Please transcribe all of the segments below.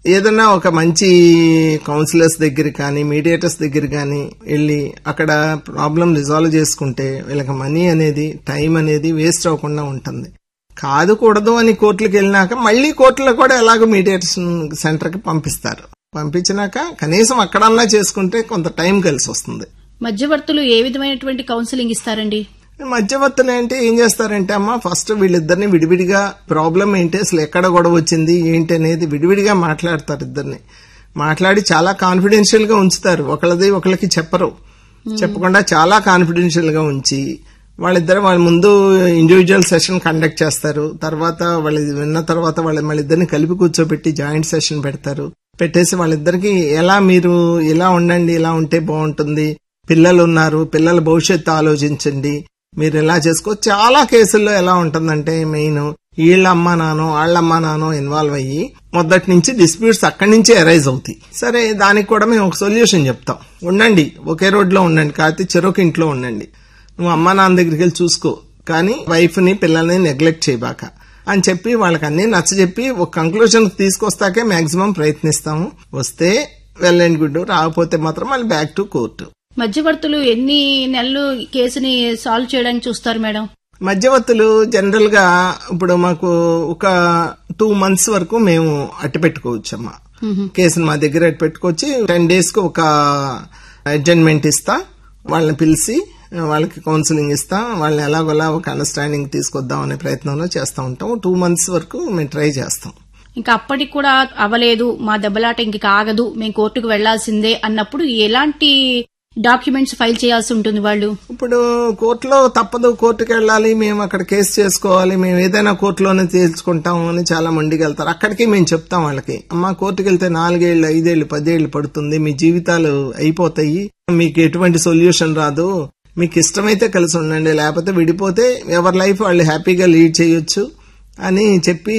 ఏదన్నా ఒక మంచి కౌన్సిలర్స్ దగ్గర కానీ మీడియేటర్స్ దగ్గర కానీ వెళ్ళి అక్కడ ప్రాబ్లం రిజాల్వ్ చేసుకుంటే వీళ్ళకి మనీ అనేది టైం అనేది వేస్ట్ అవ్వకుండా ఉంటుంది కాదు కూడదు అని కోర్టులకు వెళ్ళినాక మళ్ళీ కోర్టులో కూడా ఎలాగో మీడియేషన్ సెంటర్కి పంపిస్తారు పంపించినాక కనీసం అక్కడన్నా చేసుకుంటే కొంత టైం కలిసి వస్తుంది మధ్యవర్తులు ఏ విధమైనటువంటి కౌన్సిలింగ్ ఇస్తారండి మధ్యవర్తులు ఏంటి ఏం చేస్తారంటే అమ్మ ఫస్ట్ వీళ్ళిద్దరిని విడివిడిగా ప్రాబ్లం ఏంటి అసలు ఎక్కడ గొడవ వచ్చింది ఏంటి అనేది విడివిడిగా మాట్లాడతారు ఇద్దరిని మాట్లాడి చాలా కాన్ఫిడెన్షియల్ గా ఉంచుతారు ఒకళ్ళది ఒకళ్ళకి చెప్పరు చెప్పకుండా చాలా కాన్ఫిడెన్షియల్ గా ఉంచి వాళ్ళిద్దరు వాళ్ళ ముందు ఇండివిజువల్ సెషన్ కండక్ట్ చేస్తారు తర్వాత వాళ్ళు విన్న తర్వాత వాళ్ళ వాళ్ళిద్దరిని కలిపి కూర్చోబెట్టి జాయింట్ సెషన్ పెడతారు పెట్టేసి వాళ్ళిద్దరికి ఎలా మీరు ఇలా ఉండండి ఇలా ఉంటే బాగుంటుంది పిల్లలు ఉన్నారు పిల్లల భవిష్యత్తు ఆలోచించండి మీరు ఎలా చేసుకో చాలా కేసుల్లో ఎలా ఉంటుందంటే మెయిన్ వీళ్ళ అమ్మా నానో వాళ్ళ అమ్మా నానో ఇన్వాల్వ్ అయ్యి మొదటి నుంచి డిస్ప్యూట్స్ అక్కడి నుంచే అరైజ్ అవుతాయి సరే దానికి కూడా మేము ఒక సొల్యూషన్ చెప్తాం ఉండండి ఒకే రోడ్లో ఉండండి కాకపోతే చెరొక ఇంట్లో ఉండండి నువ్వు అమ్మా నాన్న దగ్గరికి వెళ్ళి చూసుకో కానీ వైఫ్ ని పిల్లల్ని నెగ్లెక్ట్ చేయబాక అని చెప్పి వాళ్ళకి అన్ని నచ్చజెప్పి ఒక కంక్లూజన్ తీసుకొస్తాకే మాక్సిమం ప్రయత్నిస్తాము వస్తే వెల్ అండ్ గుడ్ రాకపోతే మాత్రం మళ్ళీ బ్యాక్ టు కోర్టు మధ్యవర్తులు ఎన్ని నెలలు కేసుని సాల్వ్ చేయడానికి చూస్తారు మేడం మధ్యవర్తులు జనరల్ గా ఇప్పుడు మాకు ఒక టూ మంత్స్ వరకు మేము అట్టి పెట్టుకోవచ్చమ్మా కేసును మా దగ్గర అట్టి పెట్టుకొచ్చి టెన్ డేస్ కు ఒక అడ్జైన్మెంట్ ఇస్తా వాళ్ళని పిలిచి వాళ్ళకి కౌన్సిలింగ్ ఇస్తా వాళ్ళని ఎలాగోలా ఒక అండర్స్టాండింగ్ తీసుకొద్దాం అనే ప్రయత్నంలో చేస్తూ ఉంటాం టూ మంత్స్ వరకు మేము ట్రై చేస్తాం ఇంకా అప్పటికి కూడా అవ్వలేదు మా దెబ్బలాట ఇంక ఆగదు మేము కోర్టుకు వెళ్లాల్సిందే అన్నప్పుడు ఎలాంటి డాక్యుమెంట్స్ ఫైల్ చేయాల్సి ఉంటుంది వాళ్ళు ఇప్పుడు కోర్టులో తప్పదు కోర్టుకి వెళ్ళాలి మేము అక్కడ కేసు చేసుకోవాలి మేము ఏదైనా కోర్టులోనే తేల్చుకుంటాం అని చాలా మందికి వెళ్తారు అక్కడికి మేము చెప్తాం వాళ్ళకి అమ్మా కోర్టుకి వెళ్తే నాలుగేళ్లు ఐదేళ్లు పదేళ్లు పడుతుంది మీ జీవితాలు అయిపోతాయి మీకు ఎటువంటి సొల్యూషన్ రాదు మీకు ఇష్టమైతే కలిసి ఉండండి లేకపోతే విడిపోతే ఎవరి లైఫ్ వాళ్ళు హ్యాపీగా లీడ్ చేయొచ్చు అని చెప్పి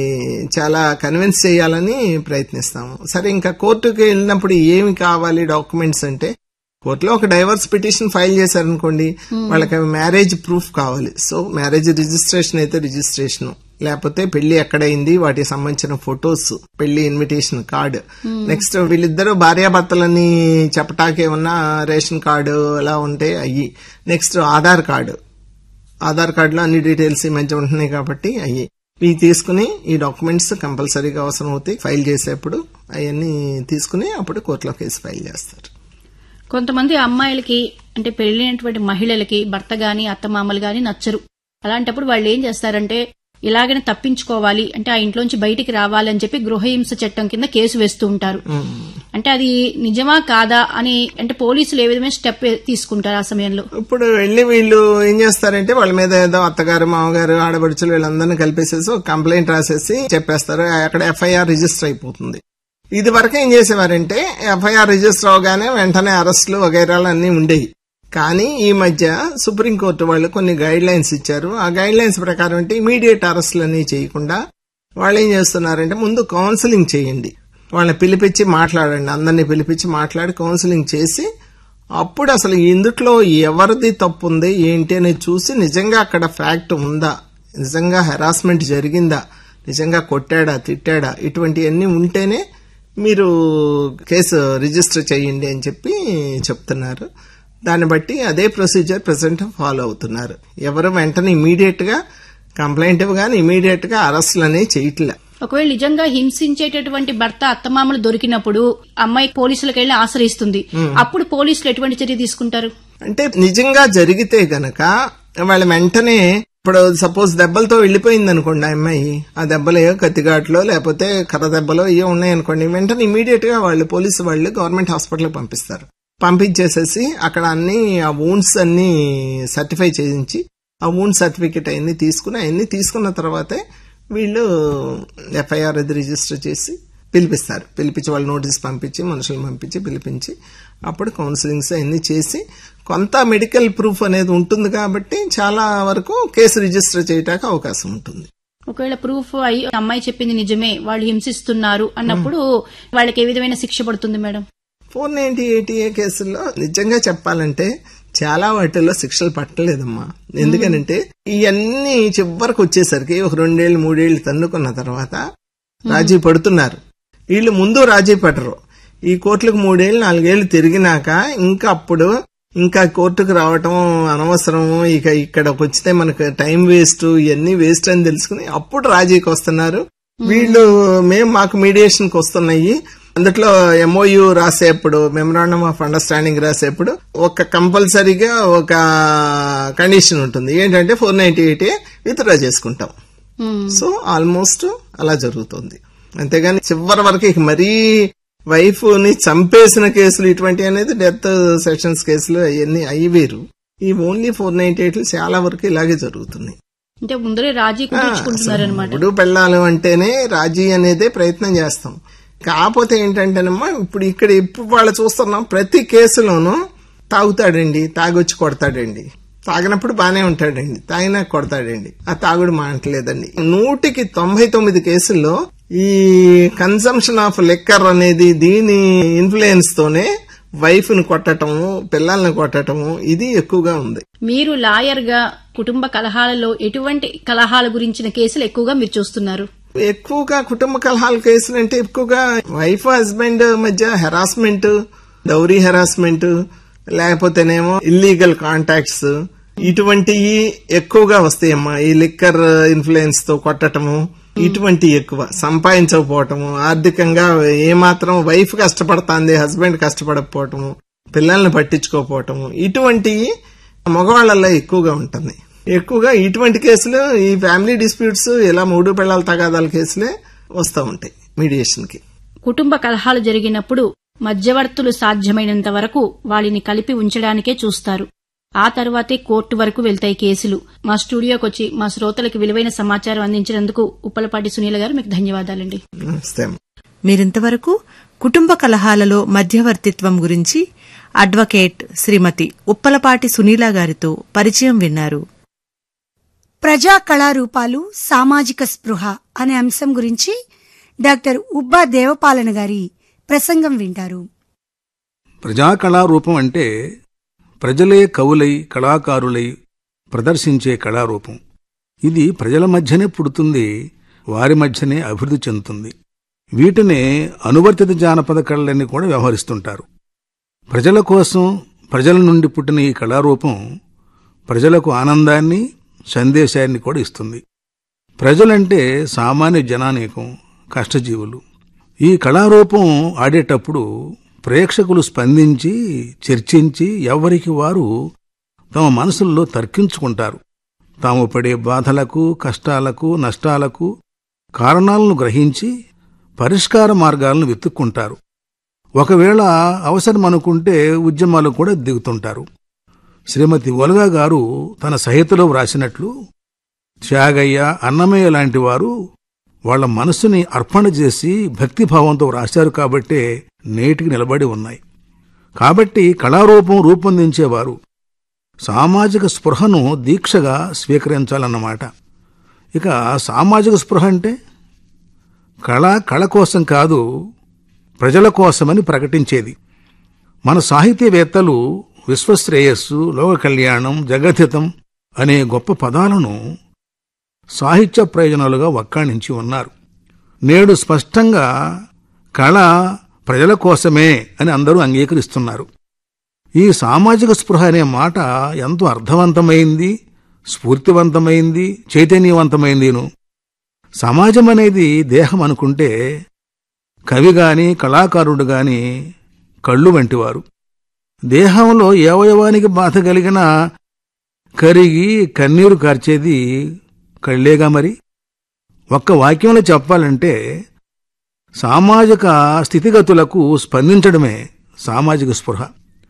చాలా కన్విన్స్ చేయాలని ప్రయత్నిస్తాము సరే ఇంకా కోర్టుకి వెళ్ళినప్పుడు ఏమి కావాలి డాక్యుమెంట్స్ అంటే కోర్టులో ఒక డైవర్స్ పిటిషన్ ఫైల్ చేశారనుకోండి వాళ్ళకి మ్యారేజ్ ప్రూఫ్ కావాలి సో మ్యారేజ్ రిజిస్ట్రేషన్ అయితే రిజిస్ట్రేషన్ లేకపోతే పెళ్లి ఎక్కడైంది వాటికి సంబంధించిన ఫొటోస్ పెళ్లి ఇన్విటేషన్ కార్డు నెక్స్ట్ వీళ్ళిద్దరూ భార్యాభర్తలని చెప్పటానికి ఏమన్నా రేషన్ కార్డు అలా ఉంటే అయ్యి నెక్స్ట్ ఆధార్ కార్డు ఆధార్ కార్డులో అన్ని డీటెయిల్స్ ఈ మధ్య ఉంటున్నాయి కాబట్టి అయ్యి ఇవి తీసుకుని ఈ డాక్యుమెంట్స్ కంపల్సరీగా అవసరం అవుతాయి ఫైల్ చేసేప్పుడు అవన్నీ తీసుకుని అప్పుడు కోర్టులో కేసు ఫైల్ చేస్తారు కొంతమంది అమ్మాయిలకి అంటే పెళ్లినటువంటి మహిళలకి భర్త గాని అత్తమామలు గాని నచ్చరు అలాంటప్పుడు వాళ్ళు ఏం చేస్తారంటే ఇలాగనే తప్పించుకోవాలి అంటే ఆ ఇంట్లోంచి బయటికి రావాలని చెప్పి గృహహింస చట్టం కింద కేసు వేస్తూ ఉంటారు అంటే అది నిజమా కాదా అని అంటే పోలీసులు ఏ విధమైన స్టెప్ తీసుకుంటారు ఆ సమయంలో ఇప్పుడు వెళ్ళి వీళ్ళు ఏం చేస్తారంటే వాళ్ళ మీద ఏదో అత్తగారు మామగారు ఆడబడుచులు వీళ్ళందరినీ కలిపేసేసి ఒక కంప్లైంట్ రాసేసి చెప్పేస్తారు అక్కడ ఎఫ్ఐఆర్ రిజిస్టర్ అయిపోతుంది ఇది వరకు ఏం చేసేవారంటే ఎఫ్ఐఆర్ రిజిస్టర్ అవగానే వెంటనే అరెస్టులు వగైరాలు అన్ని ఉండేవి కానీ ఈ మధ్య సుప్రీంకోర్టు వాళ్ళు కొన్ని గైడ్ లైన్స్ ఇచ్చారు ఆ గైడ్ లైన్స్ ప్రకారం అంటే ఇమీడియట్ అరెస్టులు అన్ని చేయకుండా వాళ్ళు ఏం చేస్తున్నారంటే ముందు కౌన్సిలింగ్ చేయండి వాళ్ళని పిలిపించి మాట్లాడండి అందరినీ పిలిపించి మాట్లాడి కౌన్సిలింగ్ చేసి అప్పుడు అసలు ఇందుట్లో ఎవరిది తప్పు ఉంది ఏంటి అనేది చూసి నిజంగా అక్కడ ఫ్యాక్ట్ ఉందా నిజంగా హెరాస్మెంట్ జరిగిందా నిజంగా కొట్టాడా తిట్టాడా ఇటువంటివన్నీ ఉంటేనే మీరు కేసు రిజిస్టర్ చేయండి అని చెప్పి చెప్తున్నారు దాన్ని బట్టి అదే ప్రొసీజర్ ప్రెసెంట్ ఫాలో అవుతున్నారు ఎవరు వెంటనే ఇమీడియట్ గా కంప్లైంట్ ఇవ్వగానే ఇమీడియట్ గా అరెస్టులు అనేవి చేయట్లే ఒకవేళ నిజంగా హింసించేటటువంటి భర్త అత్తమామలు దొరికినప్పుడు అమ్మాయి పోలీసులకు వెళ్లి ఆశ్రయిస్తుంది అప్పుడు పోలీసులు ఎటువంటి చర్య తీసుకుంటారు అంటే నిజంగా జరిగితే గనక వాళ్ళ వెంటనే ఇప్పుడు సపోజ్ దెబ్బలతో వెళ్ళిపోయింది అనుకోండి ఆ అమ్మాయి ఆ దెబ్బలు ఏవో కత్తిఘాట్లో లేకపోతే కర్ర దెబ్బలో ఏవో ఉన్నాయి అనుకోండి వెంటనే ఇమీడియట్ గా వాళ్ళు పోలీసు వాళ్ళు గవర్నమెంట్ హాస్పిటల్కి పంపిస్తారు పంపించేసేసి అక్కడ అన్ని ఆ వూన్స్ అన్ని సర్టిఫై చేయించి ఆ వూన్ సర్టిఫికెట్ అవన్నీ తీసుకుని అవన్నీ తీసుకున్న తర్వాతే వీళ్ళు ఎఫ్ఐఆర్ అది రిజిస్టర్ చేసి పిలిపిస్తారు పిలిపించి వాళ్ళు నోటీస్ పంపించి మనుషులు పంపించి పిలిపించి అప్పుడు కౌన్సిలింగ్స్ అవన్నీ చేసి కొంత మెడికల్ ప్రూఫ్ అనేది ఉంటుంది కాబట్టి చాలా వరకు కేసు రిజిస్టర్ చేయటానికి అవకాశం ఉంటుంది ఒకవేళ ప్రూఫ్ అయ్యి అమ్మాయి చెప్పింది నిజమే వాళ్ళు హింసిస్తున్నారు అన్నప్పుడు వాళ్ళకి ఏ విధమైన శిక్ష పడుతుంది madam four ninety eighty A కేసుల్లో నిజంగా చెప్పాలంటే చాలా వాటిల్లో శిక్షలు పట్టలేదమ్మా ఎందుకనంటే ఇవన్నీ చివరికి వచ్చేసరికి ఒక రెండేళ్లు మూడేళ్లు తన్నుకున్న తర్వాత రాజీ పడుతున్నారు వీళ్ళు ముందు రాజీ పడరు ఈ కోర్టులకు మూడేళ్ళు నాలుగేళ్లు తిరిగినాక ఇంకా అప్పుడు ఇంకా కోర్టుకు రావటం అనవసరం ఇక ఇక్కడకి వచ్చితే మనకు టైం వేస్ట్ ఇవన్నీ వేస్ట్ అని తెలుసుకుని అప్పుడు రాజీకి వస్తున్నారు వీళ్ళు మేము మాకు మీడియేషన్ కి వస్తున్నాయి అందులో ఎంఓయు రాసేప్పుడు మెమరాండమ్ ఆఫ్ అండర్స్టాండింగ్ రాసేప్పుడు ఒక కంపల్సరీగా ఒక కండిషన్ ఉంటుంది ఏంటంటే ఫోర్ నైన్టీ ఎయిట్ విత్డ్రా చేసుకుంటాం ఉమ్. సో ఆల్మోస్ట్ అలా జరుగుతుంది అంతేగాని చివరి వరకు ఇక మరీ వైఫ్ ని చంపేసిన కేసులు ఇటువంటి అనేది డెత్ సెక్షన్స్ కేసులు అవన్నీ అవి వేరు ఈ ఓన్లీ ఫోర్ నైన్టీ ఎయిట్ చాలా వరకు ఇలాగే జరుగుతున్నాయి అంటే ముందరే రాజీ కుదుర్చుకుంటున్నారు అనమాట ఇప్పుడు పెళ్ళాలి అంటేనే రాజీ అనేదే ప్రయత్నం చేస్తాం కాకపోతే ఏంటంటేనమ్మా ఇప్పుడు ఇక్కడ ఇప్పుడు వాళ్ళు చూస్తున్నాం ప్రతి కేసులోనూ తాగుతాడండి తాగొచ్చి కొడతాడండి తాగినప్పుడు బానే ఉంటాడండి తాగినా కొడతాడండి ఆ తాగుడు మానట్లేదండి నూటికి తొంభై తొమ్మిది కేసుల్లో ఈ కన్సంప్షన్ ఆఫ్ లెక్కర్ అనేది దీని ఇన్ఫ్లుయెన్స్ తోనే వైఫ్ ని కొట్టటము పిల్లల్ని కొట్టటము ఇది ఎక్కువగా ఉంది మీరు లాయర్ గా కుటుంబ కలహాలలో ఎటువంటి కలహాల గురించిన కేసులు ఎక్కువగా మీరు చూస్తున్నారు ఎక్కువగా కుటుంబ కలహాల కేసులు అంటే ఎక్కువగా వైఫ్ హస్బెండ్ మధ్య హెరాస్మెంట్ డౌరీ హెరాస్మెంట్ లేకపోతేనేమో ఇల్లీగల్ కాంటాక్ట్స్ ఇటువంటివి ఎక్కువగా వస్తాయమ్మా ఈ లిక్కర్ ఇన్ఫ్లుయెన్స్ తో కొట్టటము ఇటువంటి ఎక్కువ సంపాదించకపోవటము ఆర్థికంగా ఏమాత్రం వైఫ్ కష్టపడుతుంది హస్బెండ్ కష్టపడకపోవటము పిల్లల్ని పట్టించుకోకపోవటము ఇటువంటివి మగవాళ్ళల్లో ఎక్కువగా ఉంటుంది ఎక్కువగా ఇటువంటి కేసులు ఈ ఫ్యామిలీ డిస్ప్యూట్స్ ఇలా మూడు పిల్లల తగాదాల కేసులే వస్తూ ఉంటాయి మీడియేషన్ కి కుటుంబ కలహాలు జరిగినప్పుడు మధ్యవర్తులు సాధ్యమైనంత వరకు వాళ్ళని కలిపి ఉంచడానికే చూస్తారు ఆ తర్వాతే కోర్టు వరకు వెళ్తాయి కేసులు మా స్టూడియోకి వచ్చి మా శ్రోతలకు విలువైన సమాచారం అందించినందుకు ఉప్పలపాటి సునీల గారు మీకు ధన్యవాదాలండి నమస్తే అమ్మ. మీరింతవరకు కుటుంబ కలహాలలో మధ్యవర్తిత్వం గురించి అడ్వకేట్ శ్రీమతి ఉప్పలపాటి సునీల గారితో పరిచయం విన్నారు ప్రజా కళారూపాలు సామాజిక స్పృహ అనే అంశం గురించి డాక్టర్ ఉబ్బా దేవపాలన గారి ప్రసంగం వింటారు ప్రజాకళారూపం అంటే ప్రజలే కవులై కళాకారులై ప్రదర్శించే కళారూపం ఇది ప్రజల మధ్యనే పుడుతుంది వారి మధ్యనే అభివృద్ధి చెందుతుంది వీటినే అనువర్తిత జానపద కళలని కూడా వ్యవహరిస్తుంటారు ప్రజల కోసం ప్రజల నుండి పుట్టిన ఈ కళారూపం ప్రజలకు ఆనందాన్ని సందేశాన్ని కూడా ఇస్తుంది ప్రజలంటే సామాన్య జనానేకం కష్టజీవులు ఈ కళారూపం ఆడేటప్పుడు ప్రేక్షకులు స్పందించి చర్చించి ఎవరికి వారు తమ మనసుల్లో తర్కించుకుంటారు తాము పడే బాధలకు కష్టాలకు నష్టాలకు కారణాలను గ్రహించి పరిష్కార మార్గాలను వెతుక్కుంటారు ఒకవేళ అవసరం అనుకుంటే ఉద్యమాలు కూడా దిగుతుంటారు శ్రీమతి ఒలగా గారు తన సహితలో వ్రాసినట్లు త్యాగయ్య అన్నమయ్య లాంటి వారు వాళ్ళ మనస్సుని అర్పణ చేసి భక్తిభావంతో వ్రాశారు కాబట్టే నేటికి నిలబడి ఉన్నాయి కాబట్టి కళారూపం రూపొందించేవారు సామాజిక స్పృహను దీక్షగా స్వీకరించాలన్నమాట ఇక సామాజిక స్పృహ అంటే కళ కళ కోసం కాదు ప్రజల కోసమని ప్రకటించేది మన సాహితీవేత్తలు విశ్వశ్రేయస్సు లోక కళ్యాణం జగద్హితం అనే గొప్ప పదాలను సాహిత్య ప్రయోజనాలుగా వక్కాణించి ఉన్నారు నేడు స్పష్టంగా కళ ప్రజల కోసమే అని అందరూ అంగీకరిస్తున్నారు ఈ సామాజిక స్పృహ అనే మాట ఎంతో అర్థవంతమైంది స్ఫూర్తివంతమైంది చైతన్యవంతమైందిను సమాజం అనేది దేహం అనుకుంటే కవి గాని కళాకారుడు గాని కళ్ళు వంటివారు దేహంలో ఏ అవయవానికి బాధ కలిగినా కరిగి కన్నీరు కార్చేది కళ్ళేగా మరి ఒక్క వాక్యంలో చెప్పాలంటే సామాజిక స్థితిగతులకు స్పందించడమే సామాజిక స్పృహ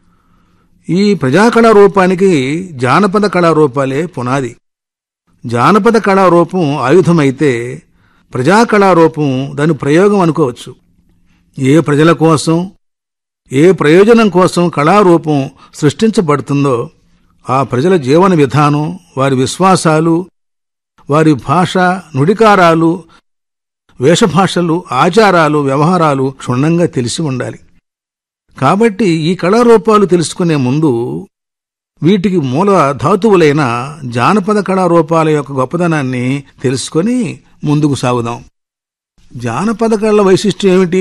ఈ ప్రజాకళారూపానికి జానపద కళారూపాలే పునాది జానపద కళారూపం ఆయుధమైతే ప్రజాకళారూపం దాని ప్రయోగం అనుకోవచ్చు ఏ ప్రజల కోసం ఏ ప్రయోజనం కోసం కళారూపం సృష్టించబడుతుందో ఆ ప్రజల జీవన విధానం వారి విశ్వాసాలు వారి భాష నుడికారాలు వేషభాషలు ఆచారాలు వ్యవహారాలు క్షుణ్ణంగా తెలిసి ఉండాలి కాబట్టి ఈ కళారూపాలు తెలుసుకునే ముందు వీటికి మూల ధాతువులైన జానపద కళారూపాల యొక్క గొప్పదనాన్ని తెలుసుకొని ముందుకు సాగుదాం జానపద కళల వైశిష్ట్యం ఏమిటి